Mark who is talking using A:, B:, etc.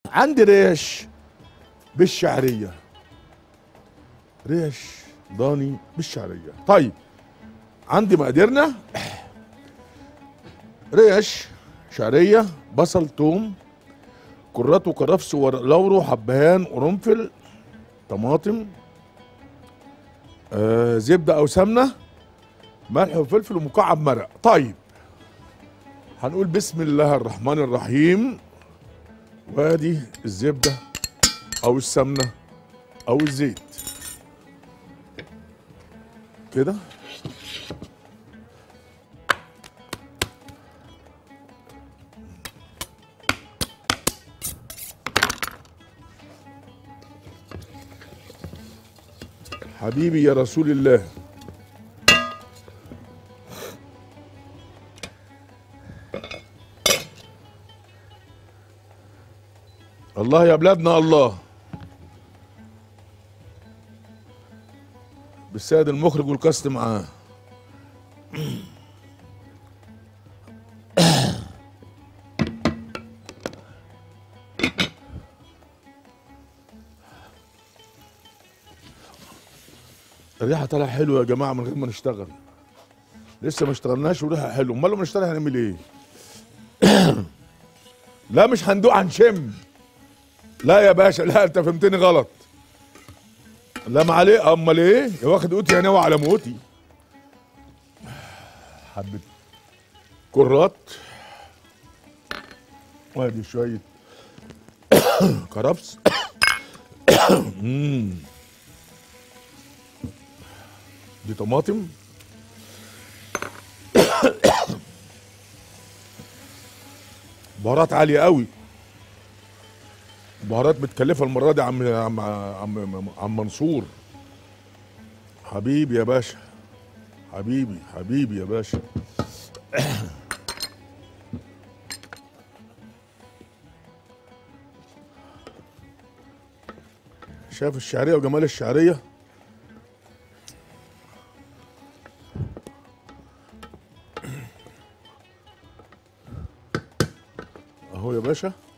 A: عندي ريش بالشعريه ريش ضاني بالشعريه طيب عندي مقاديرنا ريش شعريه بصل توم كرات وكرفس ورق لورو حبهان قرنفل طماطم آه زبده او سمنه ملح وفلفل ومكعب مرق طيب هنقول بسم الله الرحمن الرحيم وادي الزبده او السمنه او الزيت كده حبيبي يا رسول الله الله يا بلادنا الله بالسيد المخرج والكاست معاه الريحه طالعه حلوه يا جماعه من غير ما نشتغل لسه ما اشتغلناش وريحه حلوه امال لما نشتغل هنعمل ايه لا مش هندوق هنشم لا يا باشا لا انت فهمتني غلط لا ما عليه امال ايه يا واخد قوتي يا ناوي على موتي حبه كرات وادي شويه كرفس مم. دي طماطم بهارات عاليه قوي بهارات متكلفه المره دي عم عم عم, عم منصور حبيبي يا باشا حبيبي حبيبي يا باشا شايف الشعريه وجمال الشعريه اهو يا باشا